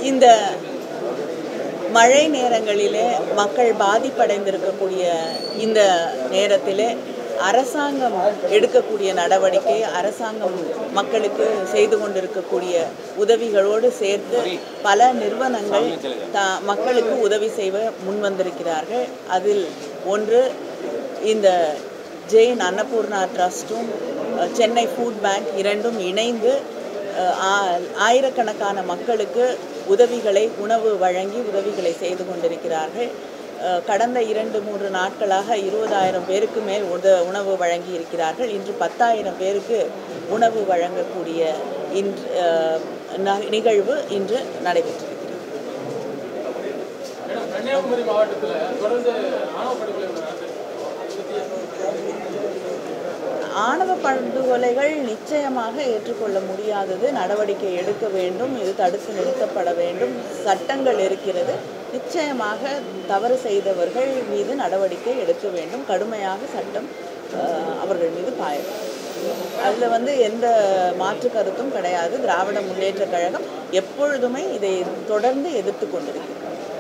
இந்த மழை நேரங்களிலே மக்கள் பாதிப்படைந்திருக்கக்கூடிய இந்த நேரத்திலே அரசாங்கம் எடுக்கக்கூடிய நடவடிக்கை அரசாங்கம் மக்களுக்கு செய்து கொண்டிருக்கக்கூடிய உதவிகளோடு சேர்த்து பல நிறுவனங்கள் த மக்களுக்கு உதவி செய்வ முன்வந்திருக்கிறார்கள் அதில் ஒன்று இந்த ஜெயின் அன்னபூர்ணா ட்ரஸ்ட்டும் அஹ், சென்னை ஃபுட் பேங்க் இரண்டும் இணைந்து அஹ், ஆ- ஆயிரக்கணக்கான மக்களுக்கு உதவிகளை உணவு வழங்கி உதவிகளை செய்து கொண்டிருக்கிறார்கள் அஹ், கடந்த இரண்டு மூன்று நாட்களாக இருபதாயிரம் பேருக்கு மேல் உத உணவு வழங்கி இருக்கிறார்கள் இன்று பத்தாயிரம் பேருக்கு உணவு வழங்கக்கூடிய இன்று அஹ், ந- நிகழ்வு இன்று நடைபெற்றிருக்கிறது மேடம் கன்னியாகுமரி மாவட்டத்தில் தொடர்ந்து ஆணவ படுகொலை நடக்குது. ஆணவ படுகொலைகள் நிச்சயமாக ஏற்றுக்கொள்ள முடியாதது நடவடிக்கை எடுக்க வேண்டும் இது தடுத்து நிறுத்தப்பட வேண்டும் சட்டங்கள் இருக்கிறது நிச்சயமாக தவறு செய்தவர்கள் மீது நடவடிக்கை எடுக்க வேண்டும் கடுமையாக சட்டம் அஹ், அவர்கள் மீது பாய அதில் வந்து எந்த மாற்று கருத்தும் கிடையாது திராவிட முன்னேற்றக் கழகம் எப்பொழுதுமே இதை தொடர்ந்து எதிர்த்து கொண்டிருக்கிறது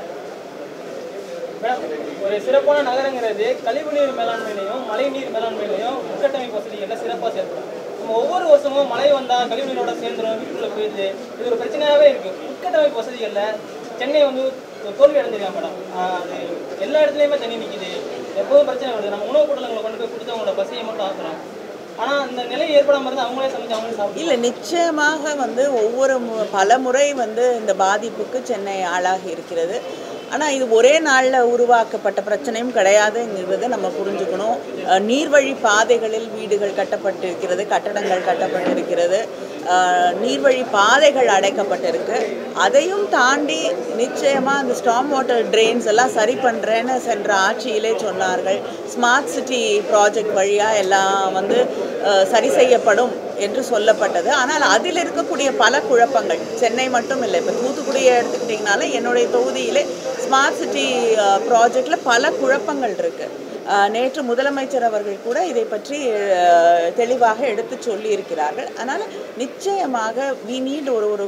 மேடம், ஒரு சிறப்பான நகரங்கிறது கழிவுநீர் மேலாண்மையிலையும் மழைநீர் மேலாண்மையிலையும் உட்கட்டமைப்பு வசதிகள்ல சிறப்பாக செயல்படும் நம்ம ஒவ்வொரு வருஷமும் மழை வந்தா கழிவுநீரோட சேர்ந்துடும் வீட்டுக்குள்ள போயிடுது இது ஒரு பிரச்சனையாவே இருக்கு உட்கட்டமைப்பு வசதிகள்ல சென்னை வந்து ஒரு தோல்வி அடைஞ்சிருக்காங்க மேடம் ஆஹ் அது எல்லா இடத்துலையுமே தண்ணி நிக்குது எப்போதும் பிரச்சனை வருது நம்ம உணவு கூட்டங்களை கொண்டு போய் கொடுத்து அவங்களோட பசியை மட்டும் ஆக்குறோம் ஆனா அந்த நிலை ஏற்படாம இருந்து அவங்களே சமைச்சு அவங்களே சாப்பிட்டு இல்லை நிச்சயமாக வந்து ஒவ்வொரு மு- பல முறை வந்து இந்த பாதிப்புக்கு சென்னை ஆளாகி இருக்கிறது ஆனால் இது ஒரே நாளில் உருவாக்கப்பட்ட பிரச்சனையும் கிடையாதுங்கிறத நம்ம புரிஞ்சுக்கணும் அஹ், நீர்வழி பாதைகளில் வீடுகள் கட்டப்பட்டிருக்கிறது கட்டடங்கள் கட்டப்பட்டிருக்கிறது அஹ், நீர்வழி பாதைகள் அடைக்கப்பட்டிருக்கு அதையும் தாண்டி நிச்சயமாக அந்த ஸ்டாம் வாட்டர் ட்ரெயின்ஸ் எல்லாம் சரி பண்ணுறேன்னு சென்ற ஆட்சியிலே சொன்னார்கள் ஸ்மார்ட் சிட்டி ப்ராஜெக்ட் வழியாக எல்லாம் வந்து அஹ், சரி செய்யப்படும் என்று சொல்லப்பட்டது ஆனால் அதில் இருக்கக்கூடிய பல குழப்பங்கள் சென்னை மட்டும் இல்லை இப்போ தூத்துக்குடியை எடுத்துக்கிட்டிங்கனால என்னுடைய தொகுதியிலே ஸ்மார்ட் சிட்டி ப்ராஜெக்டில் பல குழப்பங்கள் இருக்குது நேற்று முதலமைச்சர் அவர்கள் கூட இதை பற்றி அஹ், தெளிவாக எடுத்து சொல்லியிருக்கிறார்கள் அதனால் நிச்சயமாக வி நீட் ஒரு ஒரு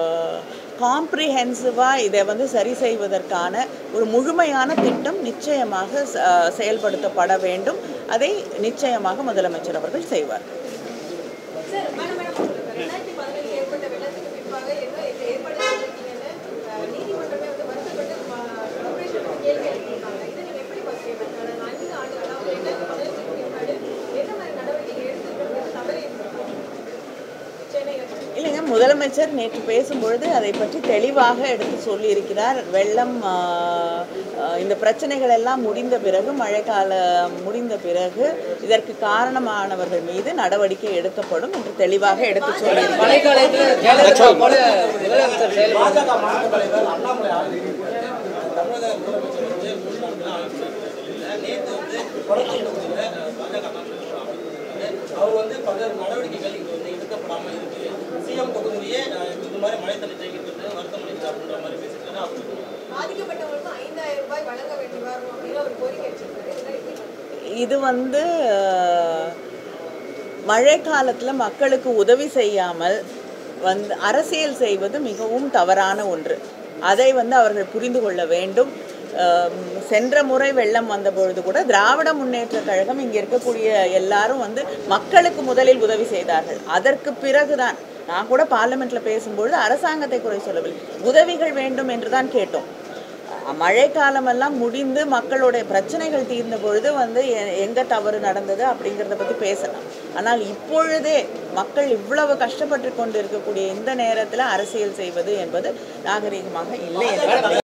காம்ப்ரிஹென்சிவாக இதை வந்து சரி செய்வதற்கான ஒரு முழுமையான திட்டம் நிச்சயமாக ச- செயல்படுத்தப்பட வேண்டும் அதை நிச்சயமாக முதலமைச்சர் அவர்கள் செய்வார் சார் மேடம் மேடம் சொல்லுங்க ரெண்டாயிரத்தி பதினெட்டு ஏற்பட்ட வெள்ளத்துக்கு பின்பாக என்ன இது ஏற்படுத்திருக்கீங்கன்னு அஹ், நீதிமன்றமே வந்து வருத்தப்பட்டு கார்பரேஷன் கேள்வி எழுப்பியிருக்காங்க இதை நீங்க எப்படி பார்க்குறீங்க கடந்த ஐந்து ஆண்டுகளா ஒரு ரெண்டாயிரத்தி பதினெட்டுக்கு பின்னாடி என்ன மாதிரி நடவடிக்கை எடுத்துக்கிறது தவறி சென்னையில் இல்லைங்க முதலமைச்சர் நேற்று பேசும்பொழுது அதை பற்றி தெளிவாக எடுத்து சொல்லியிருக்கிறார் வெள்ளம் ஆ, ஆ, இந்த பிரச்சனைகள் எல்லாம் முடிந்த பிறகு மழைக்காலம் முடிந்த பிறகு இதற்கு காரணமானவர்கள் மீது நடவடிக்கை எடுக்கப்படும் என்று தெளிவாக எடுத்து சொல்லியிருக்கிறார் மழைக்காலத்தில் ஜெயலலிதா போல முதலமைச்சர் செயல்பட பாஜக மாநில தலைவர் அண்ணாமலை ஆய்வு தமிழக முதலமைச்சர் வந்து மூன்று நாட்கள் நேற்று வந்து கொடநாடு தொகுதியில் பாஜக அமைச்சர் அவர் வந்து பல்வேறு நடவடிக்கைகள் இங்கே வந்து எடுக்கப்படாமல் இருக்கு சிஎம் தொகுதியிலேயே அஹ், இந்த மாதிரி மழை தண்ணி தேங்கிட்டு வருத்தம் அளிக்குது அப்படின்ற மாதிரி பேசிட்டு அவர் பாதிக்கப்பட்டவங்களுக்கு ஐந்தாயிரம் ரூபாய் வழங்க வேண்டி வரும் அப்படின்னு அவர் கோரிக்கை வச்சிருக்காரு இதெல்லாம் எப்படி பார்க்குறீங்க? இது வந்து அஹ், மழை காலத்தில் மக்களுக்கு உதவி செய்யாமல் வந்து அரசியல் செய்வது மிகவும் தவறான ஒன்று அதை வந்து அவர்கள் புரிந்து கொள்ள வேண்டும் அஹ், சென்ற முறை வெள்ளம் வந்த பொழுது கூட திராவிட முன்னேற்ற கழகம் இங்கே இருக்கக்கூடிய எல்லாரும் வந்து மக்களுக்கு முதலில் உதவி செய்தார்கள் அதற்கு பிறகுதான் நான் கூட பார்லிமெண்ட்ல பேசும்பொழுது அரசாங்கத்தை குறை சொல்லவில்லை உதவிகள் வேண்டும் என்று தான் கேட்டோம் மழைக்காலமெல்லாம் முடிந்து மக்களுடைய பிரச்சனைகள் தீர்ந்த பொழுது வந்து எ- எங்க தவறு நடந்தது அப்படிங்கிறத பத்தி பேசலாம் ஆனால் இப்பொழுதே மக்கள் இவ்வளவு கஷ்டப்பட்டு கொண்டு இருக்கக்கூடிய இந்த நேரத்தில் அரசியல் செய்வது என்பது நாகரிகமாக இல்லை என்று